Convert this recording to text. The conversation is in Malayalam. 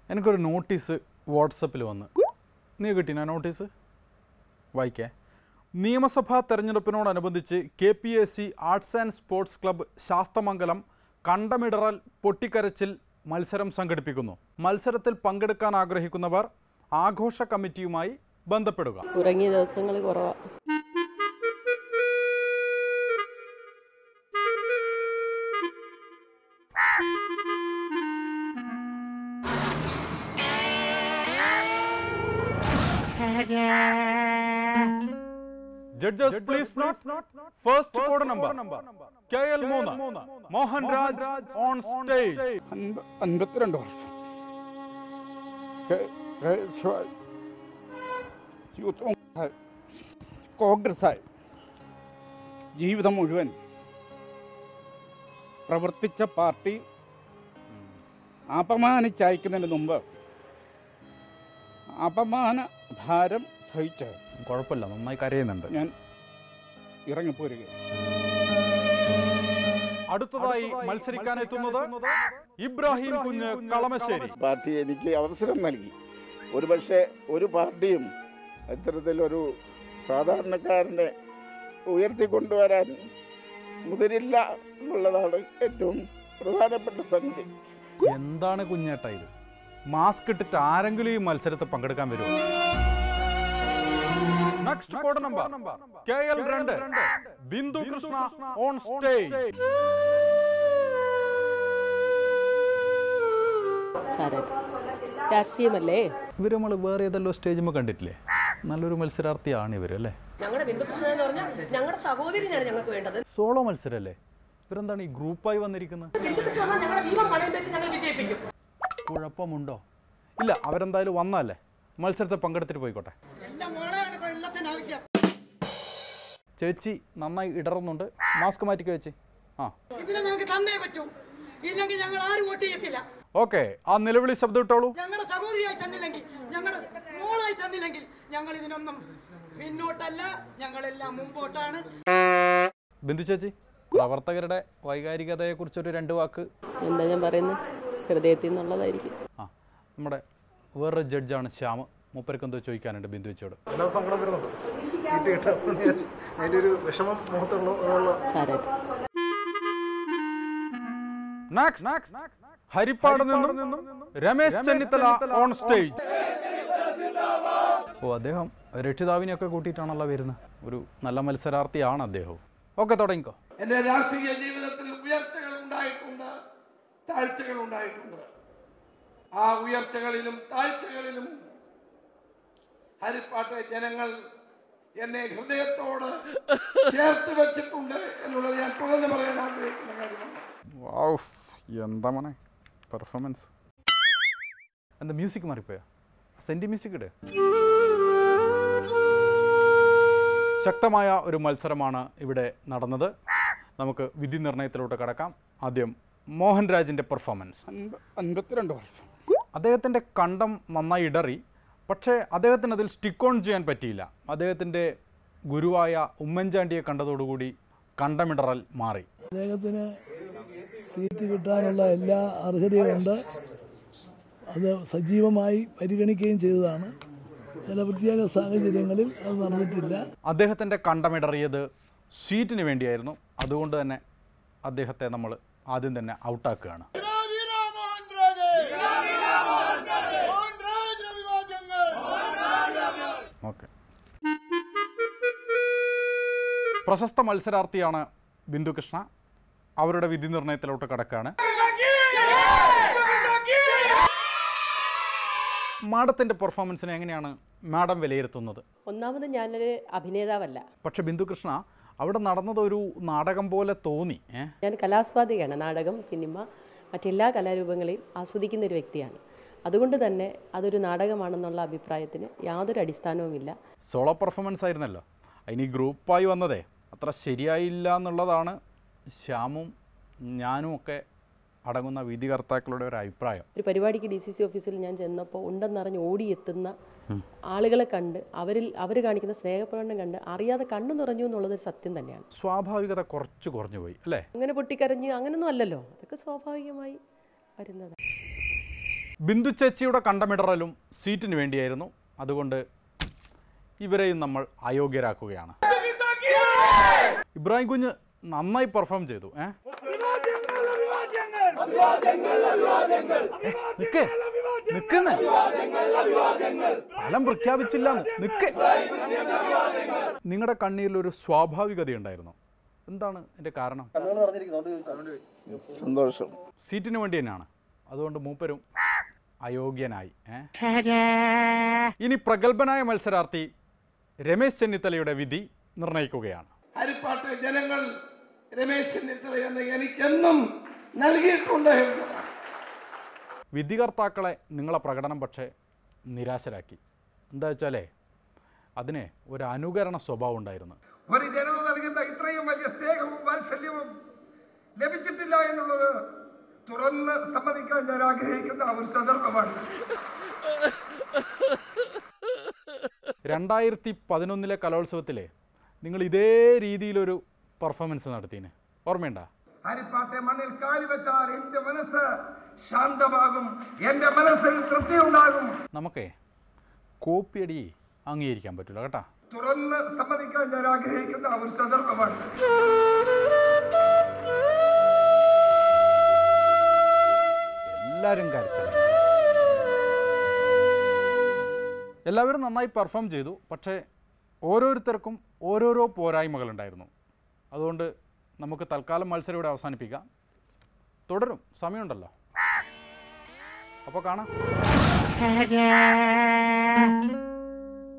എനിക്കൊരു നോട്ടീസ് വാട്സപ്പിൽ വന്ന് നീ കിട്ടിന നോട്ടീസ് വായിക്കേ നിയമസഭാ തെരഞ്ഞെടുപ്പിനോടനുബന്ധിച്ച് K P S C arts and sports club Sasthamangalam കണ്ടമിടറൽ പൊട്ടിക്കരച്ചിൽ മത്സരം സംഘടിപ്പിക്കുന്നു മത്സരത്തിൽ പങ്കെടുക്കാൻ ആഗ്രഹിക്കുന്നവർ ആഘോഷ കമ്മിറ്റിയുമായി ബന്ധപ്പെടുക ഉറങ്ങിയ ദിവസങ്ങൾ കുറവാണ് judges please first code number K L മൂന്ന് മോഹൻ രാജ് ഓൺ സ്റ്റേജ് അൻപ അൻപത്തിരണ്ട് വർഷം കെ- കെ എസ് യു ആയി, യൂത്ത് കോൺഗ്രസ്സായി, കോൺഗ്രസ്സായി ജീവിതം മുഴുവൻ പ്രവർത്തിച്ച പാർട്ടി അപമാനിച്ചയക്കുന്നതിന് മുമ്പ് അപമാന ഭാരം സഹിച്ച് കുഴപ്പമില്ല നന്നായി കരയുന്നുണ്ട് ഞാൻ ഇറങ്ങിപ്പോരുകയാണ് അടുത്തതായി മത്സരിക്കാൻ എത്തുന്നത് ഇബ്രാഹിം കുഞ്ഞ് കളമശ്ശേരി പാർട്ടി എനിക്ക് അവസരം നൽകി ഒരുപക്ഷെ ഒരു പാർട്ടിയും ഇത്തരത്തിലൊരു സാധാരണക്കാരനെ ഉയർത്തിക്കൊണ്ടുവരാൻ മുതിരില്ല എന്നുള്ളതാണ് ഏറ്റവും പ്രധാനപ്പെട്ട സംഗതി എന്താണ് കുഞ്ഞേട്ട ഇത് മാസ്ക് ഇട്ടിട്ട് ആരെങ്കിലും ഈ മത്സരത്തിൽ പങ്കെടുക്കാൻ വരുമോ next code number K L രണ്ട് ബിന്ദു കൃഷ്ണ ഓൺ സ്റ്റേജ് ചാരൻ രാഷ്ട്രീയമല്ലേ ഇവർ നമ്മൾ വേറെ ഏതെല്ലോ സ്റ്റേജുമ്പോൾ കണ്ടിട്ടില്ലേ നല്ലൊരു മത്സരാർത്ഥിയാണ് ഇവർ അല്ലേ ഞങ്ങളുടെ ബിന്ദുകൃഷ്ണൻ എന്ന് പറഞ്ഞാൽ ഞങ്ങളുടെ സഹോദരിനാണ് ഞങ്ങൾക്ക് വേണ്ടത് സോളോ മത്സരമല്ലേ ഇവരെന്താണ് ഈ ഗ്രൂപ്പായി വന്നിരിക്കുന്നത് ബിന്ദുകൃഷ്ണൻ വന്നാൽ ഞങ്ങളുടെ ദീപം പണയം വെച്ച് ഞങ്ങൾ വിജയിപ്പിക്കും കുഴപ്പമുണ്ടോ ഇല്ല അവരെന്തായാലും വന്നല്ലേ മത്സരത്തിൽ പങ്കെടുത്തിട്ട് പോയിക്കോട്ടെ എന്റെ മോളെയാണ് കൊല്ലത്തിന് ആവശ്യം ചേച്ചി നന്നായി ഇടറുന്നുണ്ട് മാസ്ക് മാറ്റിക്കോ ചേച്ചി ആ ഇതിനെ ഞങ്ങൾക്ക് തന്നേ പറ്റൂ ഇല്ലെങ്കിൽ ഞങ്ങൾ ആരും വോട്ട് ചെയ്യത്തില്ല ഓക്കെ ആ നിലവിളി ശബ്ദം ഇട്ടോളൂ ഞങ്ങളുടെ സഹോദരിയായി തന്നില്ലെങ്കിൽ ഞങ്ങളുടെ മോളായി തന്നില്ലെങ്കിൽ ഞങ്ങൾ ഇതിനൊന്നും പിന്നോട്ടല്ല ഞങ്ങളെല്ലാം മുമ്പോട്ടാണ് ബിന്ദു ചേച്ചി പ്രവർത്തകരുടെ വൈകാരികതയെക്കുറിച്ചൊരു രണ്ട് വാക്ക് എന്താ ഞാൻ പറയുന്നത് ഹൃദയത്തിൽ നിന്നുള്ളതായിരിക്കും ആ നമ്മുടെ വേറൊരു ജഡ്ജാണ് ശ്യാം മൂപ്പർക്ക് എന്തോ ചോദിക്കാനുണ്ട് ബിന്ദു ചേച്ചിയോട് എല്ലാ സങ്കടം വരുന്നുണ്ട് സീറ്റ് കിട്ടാത്തതുകൊണ്ട് ഞാൻ അതിൻ്റെ ഒരു വിഷമം മുഖത്തുള്ള ചാരൻ നെക്സ്റ്റ് ഹരിപ്പാട് നിന്നും രമേശ് ചെന്നിത്തല ഓൺ സ്റ്റേജ് ഓ അദ്ദേഹം രക്ഷിതാവിനെയൊക്കെ കൂട്ടിയിട്ടാണല്ലോ വരുന്നത് ഒരു നല്ല മത്സരാർത്ഥിയാണ് അദ്ദേഹവും ഓക്കെ തുടങ്ങിക്കോ എൻ്റെ രാഷ്ട്രീയ ജീവിതത്തിൽ ഉയർച്ചകൾ ഉണ്ടായിട്ടുണ്ട് താഴ്ചകൾ ഉണ്ടായിട്ടുണ്ട് ആ ഉയർച്ചകളിലും താഴ്ചകളിലും ഹരിപ്പാട്ടെ ജനങ്ങൾ എന്നെ ഹൃദയത്തോട് ചേർത്ത് വെച്ചിട്ടുണ്ട് എന്നുള്ളത് ഞാൻ തുറന്നു പറയാൻ ആഗ്രഹിക്കുന്ന കാര്യമാണ് എന്താ മോനെ പെർഫോമൻസ് എന്താ മ്യൂസിക് മാറിപ്പോയോ സെൻറ്റി മ്യൂസിക് ഇട് ശക്തമായ ഒരു മത്സരമാണ് ഇവിടെ നടന്നത് നമുക്ക് വിധി നിർണയത്തിലോട്ട് കടക്കാം ആദ്യം മോഹൻരാജിൻ്റെ പെർഫോമൻസ് അൻപ അൻപത്തിരണ്ട് വർഷം അദ്ദേഹത്തിൻ്റെ കണ്ടം നന്നായി ഇടറി പക്ഷേ അദ്ദേഹത്തിന് അതിൽ സ്റ്റിക്ക് ഓൺ ചെയ്യാൻ പറ്റിയില്ല അദ്ദേഹത്തിൻ്റെ ഗുരുവായ ഉമ്മൻചാണ്ടിയെ കണ്ടതോടുകൂടി കണ്ടമിടറൽ മാറി അദ്ദേഹത്തിന് സീറ്റ് കിട്ടാനുള്ള എല്ലാ അർഹതയുമുണ്ട് അത് സജീവമായി പരിഗണിക്കുകയും ചെയ്തതാണ് ചില പ്രത്യേക സാഹചര്യങ്ങളിൽ അത് നടന്നിട്ടില്ല അദ്ദേഹത്തിൻ്റെ കണ്ടമിടറിയത് സീറ്റിന് വേണ്ടിയായിരുന്നു അതുകൊണ്ട് തന്നെ അദ്ദേഹത്തെ നമ്മൾ ആദ്യം തന്നെ ഔട്ടാക്കുകയാണ് ഓക്കെ പ്രശസ്ത മത്സരാർത്ഥിയാണ് ബിന്ദുകൃഷ്ണ അവരുടെ വിധി നിർണയത്തിലോട്ട് കടക്കുകയാണ് മാഡത്തിൻ്റെ പെർഫോമൻസിനെ എങ്ങനെയാണ് മാഡം വിലയിരുത്തുന്നത് ഒന്നാമത് ഞാനൊരു അഭിനേതാവല്ല പക്ഷെ ബിന്ദുകൃഷ്ണ അവിടെ നടന്നത് ഒരു നാടകം പോലെ തോന്നി ഏ ഞാൻ കലാസ്വാദികയാണ് നാടകം സിനിമ മറ്റെല്ലാ കലാരൂപങ്ങളെയും ആസ്വദിക്കുന്ന ഒരു വ്യക്തിയാണ് അതുകൊണ്ട് തന്നെ അതൊരു നാടകമാണെന്നുള്ള അഭിപ്രായത്തിന് യാതൊരു അടിസ്ഥാനവുമില്ല സോളോ പെർഫോമൻസ് ആയിരുന്നല്ലോ അതിന് ഈ ഗ്രൂപ്പായി വന്നതേ അത്ര ശരിയായില്ല എന്നുള്ളതാണ് ശ്യാമും ഞാനും ഒക്കെ അടങ്ങുന്ന വിധികർത്താക്കളുടെ ഒരു അഭിപ്രായം ഒരു പരിപാടിക്ക് ഡി സി സി ഓഫീസിൽ ഞാൻ ചെന്നപ്പോൾ ഉണ്ടെന്നറിഞ്ഞ് ഓടിയെത്തുന്ന ആളുകളെ കണ്ട് അവരിൽ അവർ കാണിക്കുന്ന സ്നേഹപ്രകടനം കണ്ട് അറിയാതെ കണ്ണു നിറഞ്ഞു എന്നുള്ളതൊരു സത്യം തന്നെയാണ് സ്വാഭാവികത കുറച്ച് കുറഞ്ഞു പോയി അല്ലേ അങ്ങനെ പൊട്ടിക്കരഞ്ഞ് അങ്ങനൊന്നും അല്ലല്ലോ അതൊക്കെ സ്വാഭാവികമായി വരുന്നത് ബിന്ദു ചേച്ചിയുടെ കണ്ടമിടറലും സീറ്റിന് വേണ്ടിയായിരുന്നു അതുകൊണ്ട് ഇവരെയും നമ്മൾ അയോഗ്യരാക്കുകയാണ് ഇബ്രാഹിം കുഞ്ഞ് നന്നായി പെർഫോം ചെയ്തു ഏ നിക്ക് നിക്കുന്നെ ഫലം പ്രഖ്യാപിച്ചില്ല നിക്ക് നിങ്ങളുടെ കണ്ണീരിൽ ഒരു സ്വാഭാവികത ഉണ്ടായിരുന്നു എന്താണ് എൻ്റെ കാരണം സന്തോഷം സീറ്റിന് വേണ്ടി തന്നെയാണ് അതുകൊണ്ട് മൂപ്പരും അയോഗ്യനായി ഏ? ഇനി പ്രഗത്ഭനായ മത്സരാർത്ഥി രമേശ് ചെന്നിത്തലയുടെ വിധി നിർണയിക്കുകയാണ് ഹരിപ്പാട്ട് ജനങ്ങൾ രമേശ് ചെന്നിത്തല എന്ന് എനിക്കെന്നും നൽകിയിട്ടുണ്ട് എന്നതാണ്. വിധികർത്താക്കളെ നിങ്ങളെ പ്രകടനം പക്ഷേ നിരാശരാക്കി എന്താ വെച്ചാലേ അതിന് ഒരു അനുകരണ സ്വഭാവം ഉണ്ടായിരുന്നു ഒരു ജനത നൽകുന്ന ഇത്രയും വലിയ സ്നേഹവും വാത്സല്യവും ലഭിച്ചിട്ടില്ല എന്നുള്ളത് തുറന്ന് സമ്മതിക്കാൻ ഞാൻ ആഗ്രഹിക്കുന്ന ഒരു സന്ദർഭമാണ് രണ്ടായിരത്തി പതിനൊന്നിലെ കലോത്സവത്തിലെ നിങ്ങൾ ഇതേ രീതിയിലൊരു പെർഫോമൻസ് നടത്തിന് ഓർമ്മയുണ്ടോ ഹരിപ്പാട്ടെ മണ്ണിൽ കാലി വെച്ചാൽ എന്റെ മനസ്സ് ശാന്തമാകും എന്റെ മനസ്സിൽ തൃപ്തി ഉണ്ടാകും നമുക്കേ കോപ്പിയടി അംഗീകരിക്കാൻ പറ്റില്ല കേട്ടാ തുറന്ന് സമ്മതിക്കാൻ ഞാൻ ആഗ്രഹിക്കുന്ന ഒരു സന്ദർഭമാണ് എല്ലാവരും കരച്ചത് എല്ലാവരും നന്നായി പെർഫോം ചെയ്തു പക്ഷേ ഓരോരുത്തർക്കും ഓരോരോ പോരായ്മകളുണ്ടായിരുന്നു അതുകൊണ്ട് നമുക്ക് തൽക്കാലം മത്സരം ഇവിടെ അവസാനിപ്പിക്കാം തുടരും സമയമുണ്ടല്ലോ അപ്പോൾ കാണാം